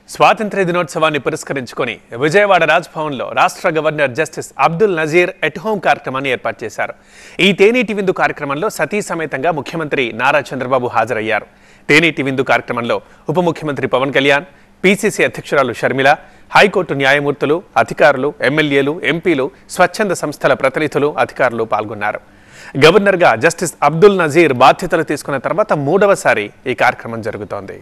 స్వాతంత్ర్య దినోత్సవాన్ని పురస్కరించుకొని విజయవాడ రాజ్భవన్లో రాష్ట్ర governor justice Abdul Nazeer at home కార్యక్రమాన్ని ఏర్పాటు చేశారు ఈ తేనీటి విందు కార్యక్రమంలో సతీ సమేతంగా ముఖ్యమంత్రి నారా చంద్రబాబు హాజరయ్యారు తేనీటి విందు కార్యక్రమంలో ఉప ముఖ్యమంత్రి పవన్ కళ్యాణ్ పీసీసీ అధ్యక్షురాలు షర్మిల హైకోర్టు న్యాయమూర్తులు అధికారులు ఎమ్మెల్యేలు ఎంపీలు స్వచ్ఛంద సంస్థల ప్రతినిధులు అధికారులు పాల్గొన్నారు గవర్నర్గా జస్టిస్ అబ్దుల్ నజీర్ బాధ్యతలు తీసుకున్న తర్వాత మూడవసారి ఈ కార్యక్రమం జరుగుతోంది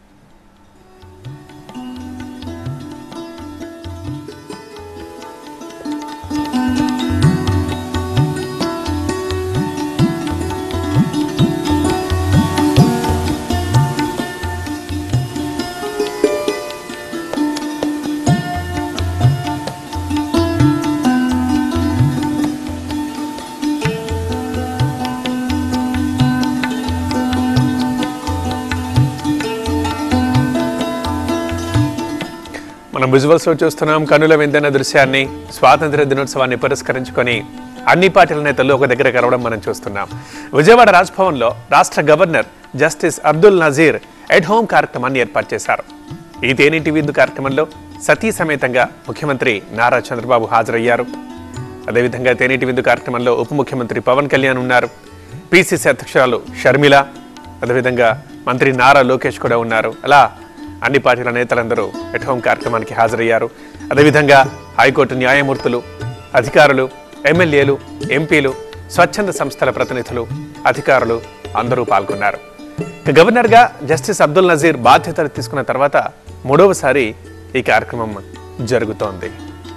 మనం విజువల్స్ లో చూస్తున్నాం కనుల విందైన దృశ్యాన్ని స్వాతంత్ర దినోత్సవాన్ని పురస్కరించుకొని అన్ని పార్టీల నేతలు ఒక దగ్గర కలవడం మనం చూస్తున్నాం విజయవాడ రాజ్భవన్లో రాష్ట్ర governor justice Abdul Nazeer at home కార్యక్రమాన్ని ఏర్పాటు చేశారు ఈ తేనీటి విందు కార్యక్రమంలో సతీ సమేతంగా ముఖ్యమంత్రి నారా చంద్రబాబు హాజరయ్యారు అదేవిధంగా తేనీటి విందు కార్యక్రమంలో ఉప ముఖ్యమంత్రి పవన్ కళ్యాణ్ ఉన్నారు పిసిసి అధ్యక్షురాలు షర్మిల అదేవిధంగా మంత్రి నారా లోకేష్ కూడా ఉన్నారు అలా అన్ని పార్టీల నేతలందరూ ఎట్ హోమ్ కార్యక్రమానికి హాజరయ్యారు అదేవిధంగా హైకోర్టు న్యాయమూర్తులు అధికారులు ఎమ్మెల్యేలు ఎంపీలు స్వచ్ఛంద సంస్థల ప్రతినిధులు అధికారులు అందరూ పాల్గొన్నారు ఇక గవర్నర్గా జస్టిస్ అబ్దుల్ నజీర్ బాధ్యతలు తీసుకున్న తర్వాత మూడవసారి ఈ కార్యక్రమం జరుగుతోంది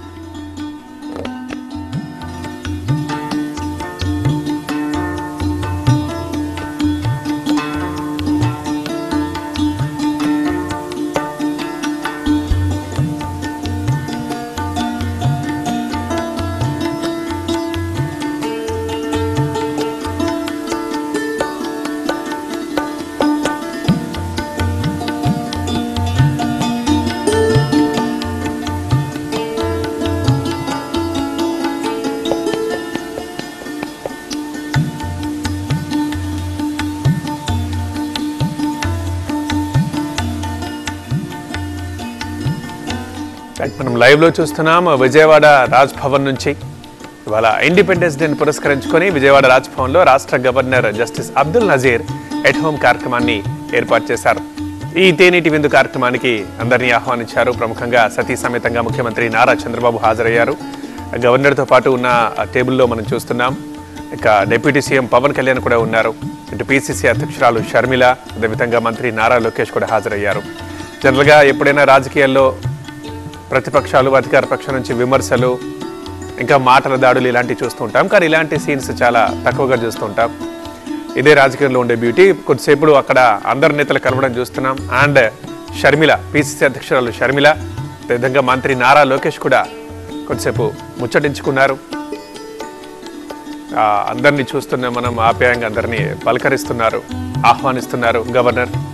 రైట్, మనం లైవ్ లో చూస్తున్నాం విజయవాడ రాజ్ భవన్ నుంచి ఇవాళ ఇండిపెండెన్స్ డేని పురస్కరించుకొని విజయవాడ రాజ్ భవన్ లో రాష్ట్ర governor justice Abdul Nazeer at home కార్యక్రమాన్ని ఏర్పాటు చేశారు ఈ తేనీటి విందు కార్యక్రమానికి అందరినీ ఆహ్వానించారు ప్రముఖంగా సతీ సమేతంగా ముఖ్యమంత్రి నారా చంద్రబాబు హాజరయ్యారు గవర్నర్తో పాటు ఉన్న ఆ టేబుల్లో మనం చూస్తున్నాం ఇక డిప్యూటీ సీఎం పవన్ కళ్యాణ్ కూడా ఉన్నారు ఇటు పిసిసి అధ్యక్షురాలు షర్మిల అదేవిధంగా మంత్రి నారా లోకేష్ కూడా హాజరయ్యారు జనరల్గా ఎప్పుడైనా రాజకీయాల్లో ప్రతిపక్షాలు అధికార పక్షం నుంచి విమర్శలు ఇంకా మాటల దాడులు ఇలాంటివి చూస్తూ ఉంటాం కానీ ఇలాంటి సీన్స్ చాలా తక్కువగా చూస్తూ ఉంటాం ఇదే రాజకీయంలో ఉండే బ్యూటీ కొద్దిసేపు అక్కడ అందరు నేతలు కలవడం చూస్తున్నాం అండ్ షర్మిల పిసిసి అధ్యక్షురాలు షర్మిల అదేవిధంగా మంత్రి నారా లోకేష్ కూడా కొద్దిసేపు ముచ్చటించుకున్నారు ఆ, అందరినీ చూస్తున్న మనం ఆప్యాయంగా అందరినీ పలకరిస్తున్నారు ఆహ్వానిస్తున్నారు గవర్నర్